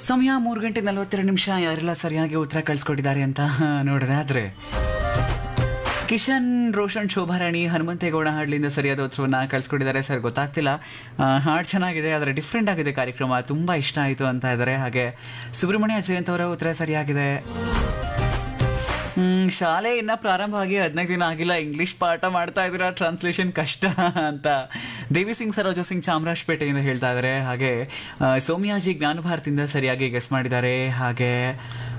ಸಮಯ ಮೂರು ಗಂಟೆ ನಲವತ್ತೆರಡು ನಿಮಿಷ ಯಾರೆಲ್ಲ ಸರಿಯಾಗಿ ಉತ್ತರ ಕಳ್ಸಿಕೊಟ್ಟಿದ್ದಾರೆ ಅಂತ ನೋಡಿದೆ ಆದ್ರೆ ಕಿಶನ್ ರೋಷನ್ ಶೋಭಾರಾಣಿ ಹನುಮಂತೇಗೌಡ ಹಾಡ್ಲಿಂದ ಸರಿಯಾದ ಉತ್ತರವನ್ನ ಕಳ್ಸಿಕೊಟ್ಟಿದ್ದಾರೆ ಸರ್ ಗೊತ್ತಾಗ್ತಿಲ್ಲ ಆ, ಹಾಡ್ ಚೆನ್ನಾಗಿದೆ ಆದರೆ ಡಿಫ್ರೆಂಟ್ ಆಗಿದೆ ಕಾರ್ಯಕ್ರಮ ತುಂಬಾ ಇಷ್ಟ ಆಯಿತು ಅಂತ ಇದ್ದಾರೆ ಹಾಗೆ ಸುಬ್ರಹ್ಮಣ್ಯ ಜಯಂತ್ ಅವರ ಉತ್ತರ ಸರಿಯಾಗಿದೆ ಹ್ಮ್, ಶಾಲೆ ಇನ್ನ ಪ್ರಾರಂಭ ಆಗಿ ಹದಿನೈದು ದಿನ ಆಗಿಲ್ಲ ಇಂಗ್ಲಿಷ್ ಪಾಠ ಮಾಡ್ತಾ ಇದ್ದೀರಾ ಟ್ರಾನ್ಸ್ಲೇಷನ್ ಕಷ್ಟ ಅಂತ ದೇವಿ ಸಿಂಗ್ ಸರೋಜ ಸಿಂಗ್ ಚಾಮರಾಜಪೇಟೆಯಿಂದ ಹೇಳ್ತಾ ಇದ್ದಾರೆ ಹಾಗೆ ಆ, ಸೌಮ್ಯಾಜಿ ಜ್ಞಾನ ಭಾರತಿಯಿಂದ ಸರಿಯಾಗಿ ಗೆಸ್ ಮಾಡಿದ್ದಾರೆ ಹಾಗೆ